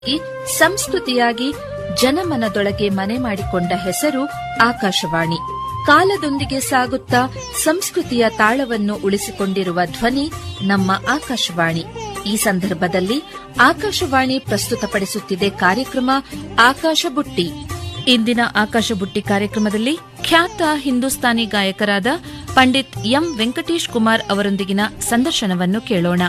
ಈ ಸಂಸ್ಕೃತಿಯಾಗಿ ಜನಮನದೊಳಗೆ ಮನೆ ಮಾಡಿಕೊಂಡ ಹೆಸರು ಆಕಾಶವಾಣಿ ಕಾಲದೊಂದಿಗೆ ಸಾಗುತ್ತಾ ಸಂಸ್ಕೃತಿಯ ತಾಳವನ್ನು ಉಳಿಸಿಕೊಂಡಿರುವ ಧ್ವನಿ ನಮ್ಮ ಆಕಾಶವಾಣಿ ಈ ಸಂದರ್ಭದಲ್ಲಿ ಆಕಾಶವಾಣಿ ಪ್ರಸ್ತುತಪಡಿಸುತ್ತಿದೆ ಕಾರ್ಯಕ್ರಮ ಆಕಾಶ ಬುಟ್ಟಿ ಇಂದಿನ ಆಕಾಶ ಬುಟ್ಟಿ ಕಾರ್ಯಕ್ರಮದಲ್ಲಿ ಖ್ಯಾತ ಹಿಂದೂಸ್ತಾನಿ ಗಾಯಕರಾದ ಪಂಡಿತ್ ಎಂ ವೆಂಕಟೇಶ್ ಕುಮಾರ್ ಅವರೊಂದಿಗಿನ ಸಂದರ್ಶನವನ್ನು ಕೇಳೋಣ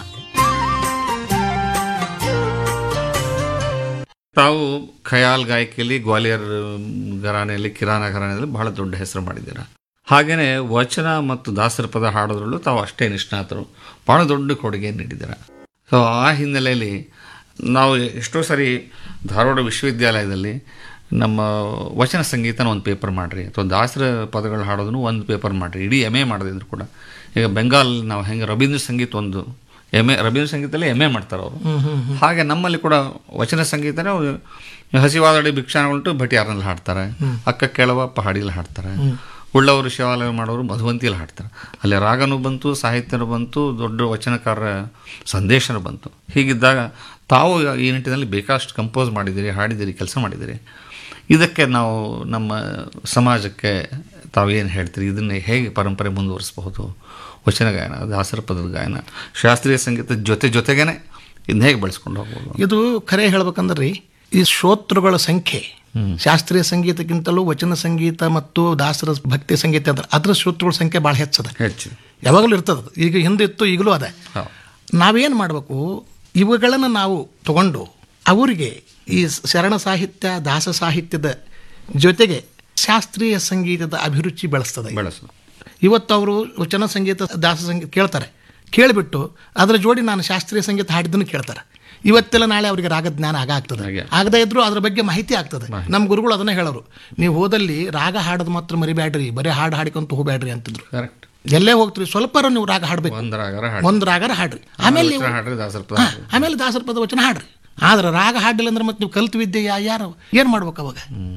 ತಾವು ಖಯಾಲ್ ಗಾಯಕಿಯಲ್ಲಿ ಗ್ವಾಲಿಯರ್ ಘರಾನೆಯಲ್ಲಿ ಕಿರಾನ ಘರಾನೆಯಲ್ಲಿ ಬಹಳ ದೊಡ್ಡ ಹೆಸರು ಮಾಡಿದ್ದೀರಾ ಹಾಗೆಯೇ ವಚನ ಮತ್ತು ದಾಸರ ಪದ ಹಾಡೋದ್ರಲ್ಲೂ ತಾವು ಅಷ್ಟೇ ನಿಷ್ಣಾತರು ಬಹಳ ದೊಡ್ಡ ಕೊಡುಗೆ ನೀಡಿದ್ದೀರಾ ಸೊ ಆ ಹಿನ್ನೆಲೆಯಲ್ಲಿ ನಾವು ಎಷ್ಟೋ ಸರಿ ಧಾರವಾಡ ವಿಶ್ವವಿದ್ಯಾಲಯದಲ್ಲಿ ನಮ್ಮ ವಚನ ಸಂಗೀತನ ಒಂದು ಪೇಪರ್ ಮಾಡಿರಿ ಅಥವಾ ದಾಸರ ಪದಗಳು ಹಾಡೋದನ್ನು ಒಂದು ಪೇಪರ್ ಮಾಡಿರಿ ಇಡೀ ಎಮ್ ಎ ಮಾಡದಿದ್ರು ಕೂಡ ಈಗ ಬೆಂಗಾಲ್ ನಾವು ಹೆಂಗೆ ರವೀಂದ್ರ ಸಂಗೀತ ಒಂದು ಎಮ್ ಎ ರವೀಂದ್ರ ಸಂಗೀತದಲ್ಲಿ ಎಮ್ ಎ ಮಾಡ್ತಾರೆ ಅವರು ಹಾಗೆ ನಮ್ಮಲ್ಲಿ ಕೂಡ ವಚನ ಸಂಗೀತನೇ ಅವ್ರು ಹಸಿವಾದಡಿ ಭಿಕ್ಷಾನ ಉಂಟು ಭಟಿಯಾರನಲ್ಲಿ ಹಾಡ್ತಾರೆ ಅಕ್ಕ ಕೇಳವ ಪಹಾಡಿಯಲ್ಲಿ ಹಾಡ್ತಾರೆ ಉಳ್ಳವರು ಶಿವಾಲಯ ಮಾಡೋರು ಮಧುವಂತಿಯಲ್ಲಿ ಹಾಡ್ತಾರೆ ಅಲ್ಲಿ ರಾಗನೂ ಬಂತು ಸಾಹಿತ್ಯನೂ ಬಂತು ದೊಡ್ಡ ವಚನಕಾರರ ಸಂದೇಶನೂ ಬಂತು ಹೀಗಿದ್ದಾಗ ತಾವು ಈ ನಿಟ್ಟಿನಲ್ಲಿ ಬೇಕಾಷ್ಟು ಕಂಪೋಸ್ ಮಾಡಿದ್ದೀರಿ ಹಾಡಿದ್ದೀರಿ ಕೆಲಸ ಮಾಡಿದ್ದೀರಿ ಇದಕ್ಕೆ ನಾವು ನಮ್ಮ ಸಮಾಜಕ್ಕೆ ತಾವು ಏನು ಹೇಳ್ತೀರಿ ಇದನ್ನೇ ಹೇಗೆ ಪರಂಪರೆ ಮುಂದುವರಿಸಬಹುದು ವಚನ ಗಾಯನ ದಾಸರ ಪದದ ಗಾಯನ ಶಾಸ್ತ್ರೀಯ ಸಂಗೀತದ ಜೊತೆ ಜೊತೆಗೇನೆ ಇದನ್ನ ಹೇಗೆ ಬೆಳೆಸ್ಕೊಂಡು ಹೋಗ್ಬೋದು ಇದು ಖರೆ ಹೇಳ್ಬೇಕಂದ್ರೆ ರೀ ಈ ಶ್ರೋತೃಗಳ ಸಂಖ್ಯೆ ಶಾಸ್ತ್ರೀಯ ಸಂಗೀತಕ್ಕಿಂತಲೂ ವಚನ ಸಂಗೀತ ಮತ್ತು ದಾಸರ ಭಕ್ತಿ ಸಂಗೀತ ಅಂದ್ರೆ ಅದ್ರ ಶ್ರೋತೃಗಳ ಸಂಖ್ಯೆ ಭಾಳ ಹೆಚ್ಚದ ಹೆಚ್ಚು ಯಾವಾಗಲೂ ಇರ್ತದ ಈಗ ಹಿಂದೆ ಇತ್ತು ಈಗಲೂ ಅದ ಹೌದು ನಾವೇನು ಮಾಡಬೇಕು ಇವುಗಳನ್ನು ನಾವು ತಗೊಂಡು ಅವರಿಗೆ ಈ ಶರಣ ಸಾಹಿತ್ಯ ದಾಸ ಸಾಹಿತ್ಯದ ಜೊತೆಗೆ ಶಾಸ್ತ್ರೀಯ ಸಂಗೀತದ ಅಭಿರುಚಿ ಬೆಳೆಸ್ತದೆ ಬೆಳೆಸು ಇವತ್ತು ಅವರು ವಚನ ಸಂಗೀತ ದಾಸ ಸಂಗೀತ ಕೇಳ್ತಾರೆ ಕೇಳಿಬಿಟ್ಟು ಅದರ ಜೋಡಿ ನಾನು ಶಾಸ್ತ್ರೀಯ ಸಂಗೀತ ಹಾಡಿದ್ದನ್ನು ಕೇಳ್ತಾರೆ ಇವತ್ತೆಲ್ಲ ನಾಳೆ ಅವರಿಗೆ ರಾಗಜ್ಞಾನ ಆಗ ಆಗ್ತದೆ ಹಾಗೆ. ಆಗದೇ ಇದ್ರೂ ಅದ್ರ ಬಗ್ಗೆ ಮಾಹಿತಿ ಆಗ್ತದೆ ನಮ್ಮ ಗುರುಗಳು ಅದನ್ನೇ ಹೇಳೋರು ನೀವು ಹೋದಲ್ಲಿ ರಾಗ ಹಾಡೋದು ಮಾತ್ರ ಮರಿಬೇಡ್ರಿ ಬರೀ ಹಾಡು ಹಾಡಿಕೊಂತ ಹೋಗ್ಬೇಡ್ರಿ ಅಂತಿದ್ರು ಕರೆಕ್ಟ್ ಎಲ್ಲೇ ಹೋಗ್ತೀರಿ ಸ್ವಲ್ಪ ನೀವು ರಾಗ ಹಾಡಬೇಕು ಒಂದರಾಗರ ಹಾಡು ಒಂದು ರಾಗರ ಹಾಡ್ರಿ ಆಮೇಲೆ ನೀವು ವಚನ ಹಾಡ್ರಿ ದಾಸರ ಪದ ಹಾ, ಆಮೇಲೆ ದಾಸರ ಪದ ವಚನ ಹಾಡ್ರಿ ಆದ್ರೆ ರಾಗ ಹಾಡಿಲ್ಲ ಅಂದ್ರೆ ಮತ್ತೆ ನೀವು ಕಲ್ತು ವಿದ್ಯೆ ಯಾ- ಯಾರು ಏನು ಮಾಡ್ಬೇಕು ಅವಾಗ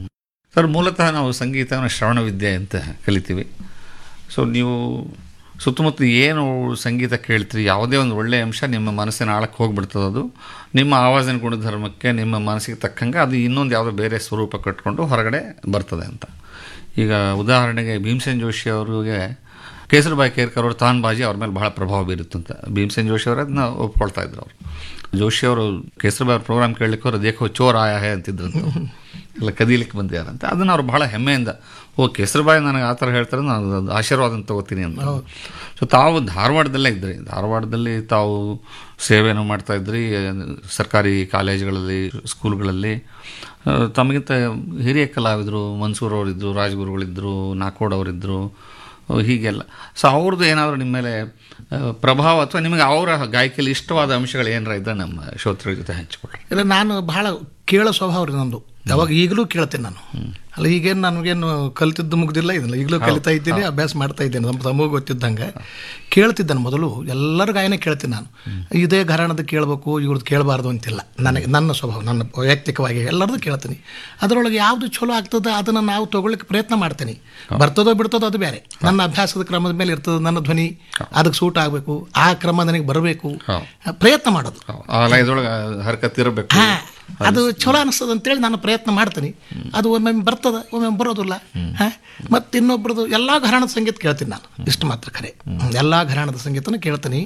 ಸರ್ ಮೂಲತಃ ನಾವು ಸಂಗೀತವನ್ನು ಶ್ರವಣ ವಿದ್ಯೆ ಅಂತ ಕಲಿತೀವಿ ಸೊ ನೀವು ಸುತ್ತಮುತ್ತ ಏನು ಸಂಗೀತ ಕೇಳ್ತೀರಿ ಯಾವುದೇ ಒಂದು ಒಳ್ಳೆಯ ಅಂಶ ನಿಮ್ಮ ಮನಸ್ಸಿನ ಆಳಕ್ಕೆ ಹೋಗ್ಬಿಡ್ತದೆ ಅದು ನಿಮ್ಮ ಆವಾಜಿನ ಗುಣಧರ್ಮಕ್ಕೆ ನಿಮ್ಮ ಮನಸ್ಸಿಗೆ ತಕ್ಕಂಗೆ ಅದು ಇನ್ನೊಂದು ಯಾವುದೋ ಬೇರೆ ಸ್ವರೂಪ ಕಟ್ಕೊಂಡು ಹೊರಗಡೆ ಬರ್ತದೆ ಅಂತ ಈಗ ಉದಾಹರಣೆಗೆ ಭೀಮಸೇನ್ ಜೋಶಿ ಅವರಿಗೆ ಕೇಸರಿಬಾಯಿ ಕೇರ್ಕರ್ ಅವರು ತಾನ್ ಬಾಜಿ ಅವ್ರ ಮೇಲೆ ಬಹಳ ಪ್ರಭಾವ ಬೀರುತ್ತಂತ ಭೀಮಸೇನ್ ಜೋಶಿ ಅವರು ಅದನ್ನ ಒಪ್ಕೊಳ್ತಾ ಇದ್ರು ಅವರು ಜೋಶಿ ಅವರು ಕೇಸರಿಬಾಯಿ ಅವ್ರ ಪ್ರೋಗ್ರಾಮ್ ಕೇಳಲಿಕ್ಕೆ ಅವರು ದೇಖೋ ಚೋರ್ ಆಯಾ ಹೇ ಅಂತಿದ್ರಂತ ಎಲ್ಲ ಕದೀಲಿಕ್ಕೆ ಬಂದಿದ್ದಾರಂತ ಅದನ್ನು ಅವ್ರು ಬಹಳ ಹೆಮ್ಮೆಯಿಂದ ಓ ಕೇಸರಿಬಾಯಿ ನನಗೆ ಆ ಥರ ಹೇಳ್ತಾರೆ ನಾನು ಅದು ಆಶೀರ್ವಾದ ಅಂತ ತಗೋತೀನಿ ಅಂತ ಸೊ ತಾವು ಧಾರವಾಡದಲ್ಲೇ ಇದ್ರಿ ಧಾರವಾಡದಲ್ಲಿ ತಾವು ಸೇವೆಯನ್ನು ಮಾಡ್ತಾ ಇದ್ರಿ ಸರ್ಕಾರಿ ಕಾಲೇಜುಗಳಲ್ಲಿ ಸ್ಕೂಲ್ಗಳಲ್ಲಿ ಆ, ತಮಗಿಂತ ಹಿರಿಯ ಕಲಾವಿದರು ಮನ್ಸೂರ್ ಅವರಿದ್ದರು ರಾಜಗುರುಗಳಿದ್ದರು ನಾಕೋಡ್ ಅವರಿದ್ದರು ಹೀಗೆಲ್ಲ ಸೊ ಅವ್ರದ್ದು ಏನಾದರೂ ನಿಮ್ಮ ಮೇಲೆ ಆ, ಪ್ರಭಾವ ಅಥವಾ ನಿಮಗೆ ಅವರ ಗಾಯಕಿಯಲ್ಲಿ ಇಷ್ಟವಾದ ಅಂಶಗಳು ಏನಾರ ಇದ್ದರೆ ನಮ್ಮ ಶ್ರೋತೃಗಳ ಜೊತೆ ಹಂಚಿಕೊಡ್ರಿ ಇಲ್ಲ ನಾನು ಬಹಳ ಕೇಳೋ ಸ್ವಭಾವ ರೀ ನಂದು ಯಾವಾಗ ಈಗಲೂ ಕೇಳ್ತೇನೆ ನಾನು ಅಲ್ಲ ಈಗೇನು ನನಗೇನು ಕಲ್ತಿದ್ದು ಮುಗ್ದಿಲ್ಲ ಇದಲ್ಲ ಈಗಲೂ ಕಲಿತಾ ಇದ್ದೀನಿ ಅಭ್ಯಾಸ ಮಾಡ್ತಾ ಇದ್ದೇನೆ ನಮ್ಮ ತಮಗೂ ಗೊತ್ತಿದ್ದಂಗೆ ಕೇಳ್ತಿದ್ದಾನೆ ಮೊದಲು ಎಲ್ಲರ ಗಾಯನ ಕೇಳ್ತೀನಿ ನಾನು ಇದೇ ಘರಾಣದ ಕೇಳಬೇಕು ಇವ್ರದ್ದು ಕೇಳಬಾರ್ದು ಅಂತಿಲ್ಲ ನನಗೆ ನನ್ನ ಸ್ವಭಾವ ನನ್ನ ವೈಯಕ್ತಿಕವಾಗಿ ಎಲ್ಲರದ್ದು ಕೇಳ್ತೀನಿ ಅದರೊಳಗೆ ಯಾವುದು ಚಲೋ ಆಗ್ತದೆ ಅದನ್ನು ನಾವು ತಗೊಳ್ಳಿಕ್ಕೆ ಪ್ರಯತ್ನ ಮಾಡ್ತೀನಿ ಬರ್ತದೋ ಬಿಡ್ತದೋ ಅದು ಬೇರೆ ನನ್ನ ಅಭ್ಯಾಸದ ಕ್ರಮದ ಮೇಲೆ ಇರ್ತದೆ ನನ್ನ ಧ್ವನಿ ಅದಕ್ಕೆ ಸೂಟ್ ಆಗಬೇಕು ಆ ಕ್ರಮ ನನಗೆ ಬರಬೇಕು ಪ್ರಯತ್ನ ಮಾಡೋದು ಆ ಲಯದೊಳಗೆ ಹರ್ಕತ್ ಇರಬೇಕು ಹಾ ಅದು ಚಲೋ ಅನಿಸ್ತದೆ ಅಂತೇಳಿ ನಾನು ಪ್ರಯತ್ನ ಮಾಡ್ತೀನಿ ಅದು ಒಮ್ಮೊಮ್ಮೆ ಬರ್ತದೆ ಒಮ್ಮೊಮ್ಮೆ ಬರೋದಿಲ್ಲ ಹಾ ಮತ್ತು ಇನ್ನೊಬ್ರದ್ದು ಎಲ್ಲ ಘರಾಣದ ಸಂಗೀತ ಕೇಳ್ತೀನಿ ನಾನು ಇಷ್ಟು ಮಾತ್ರ ಖರೆ ಎಲ್ಲ ಘರಾಣದ ಸಂಗೀತನೂ ಕೇಳ್ತೀನಿ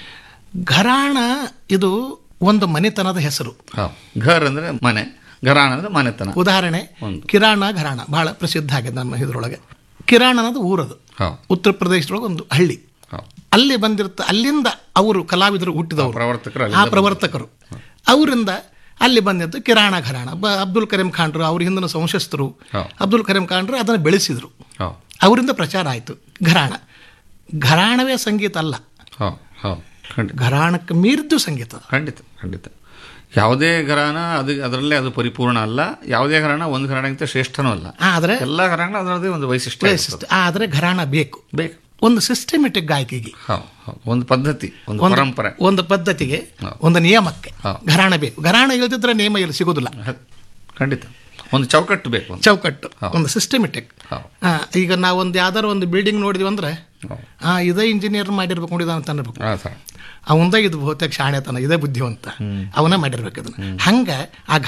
ಘರಾಣ ಇದು ಒಂದು ಮನೆತನದ ಹೆಸರು ಹೌದು ಘರ್ ಅಂದರೆ ಮನೆ ಘರಾಣ ಅಂದರೆ ಮನೆತನ ಉದಾಹರಣೆ ಕಿರಾಣ ಘರಾಣ ಬಹಳ ಪ್ರಸಿದ್ಧ ಆಗಿದೆ ನಮ್ಮ ಇದ್ರೊಳಗೆ ಕಿರಾಣ ಅನ್ನೋದು ಊರದು ಹೌದು ಉತ್ತರ ಪ್ರದೇಶದೊಳಗೆ ಒಂದು ಹಳ್ಳಿ ಹೌದು ಅಲ್ಲಿ ಬಂದಿರ್ತ ಅಲ್ಲಿಂದ ಅವರು ಕಲಾವಿದರು ಹುಟ್ಟಿದವರು ಪ್ರವರ್ತಕರು ಆ ಪ್ರವರ್ತಕರು ಅವರಿಂದ ಅಲ್ಲಿ ಬಂದಿದ್ದು ಕಿರಾಣ ಘರಾಣ ಬ ಅಬ್ದುಲ್ ಕರೀಂ ಖಾನ್ರು ಅವ್ರ ಹಿಂದಿನ ವಂಶಸ್ಥರು ಹೌದು. ಅಬ್ದುಲ್ ಕರೀಂ ಖಾನ್ರು ಅದನ್ನು ಬೆಳೆಸಿದರು ಹೌದು ಅವರಿಂದ ಪ್ರಚಾರ ಆಯಿತು ಘರಾಣ ಘರಾಣವೇ ಸಂಗೀತ ಅಲ್ಲ ಹೌದು ಹೌದು ಖಂಡಿತ ಘರಾಣಕ್ಕೆ ಮೀರಿದ್ದು ಸಂಗೀತ ಅದು. ಖಂಡಿತ ಖಂಡಿತ ಯಾವುದೇ ಘರಾಣ ಅದು ಅದರಲ್ಲೇ ಅದು ಪರಿಪೂರ್ಣ ಅಲ್ಲ ಯಾವುದೇ ಘರಾಣ ಒಂದು ಘರಾಣಕ್ಕಿಂತ ಶ್ರೇಷ್ಠನೂ ಅಲ್ಲ ಆದರೆ ಎಲ್ಲ ಘರಾಣ ಅದರದೇ ಒಂದು ವೈಶಿಷ್ಟ್ಯ ಇರ್ತದೆ. ಆದರೆ ಘರಾಣ ಬೇಕು ಬೇಕು ಒಂದು ಸಿಸ್ಟಮೆಟಿಕ್ ಗಾಯಕಿಗೆ ಹೌದು ಹೌದು ಒಂದು ಪದ್ಧತಿ ಒಂದು ಪರಂಪರೆ ಒಂದು ಪದ್ಧತಿಗೆ ಹೌದು. ಒಂದು ನಿಯಮಕ್ಕೆ ಹೌದು. ಘರಾಣ ಬೇಕು ಘರಾಣ ಇಲ್ದಿದ್ರೆ ನಿಯಮ ಇಲ್ಲಿ ಸಿಗೋದಿಲ್ಲ ಹ- ಖಂಡಿತ ಒಂದು ಚೌಕಟ್ಟು ಬೇಕು ಅಂತ ಚೌಕಟ್ಟು ಒಂದು ಸಿಸ್ಟಮೆಟಿಕ್ ಹೌದು ಈಗ ನಾವೊಂದು ಯಾವ್ದಾರು ಒಂದು ಬಿಲ್ಡಿಂಗ್ ನೋಡಿದ್ವಿ ಅಂದ್ರೆ ಆ ಇದೇ ಇಂಜಿನಿಯರ್ ಮಾಡಿರ್ಬೇಕು ನೋಡಿದ ಅಂತ ಅನ್ಬೇಕು ಹಾಂ ಸರ್ ಅವಂದ ಇದು ಬಹುತೇಕ ಶಾಣೆತನ ಇದೇ ಬುದ್ಧಿವಂತ ಅವನ ಮಾಡಿರ್ಬೇಕು ಅದನ್ನ ಹಂಗ ಆ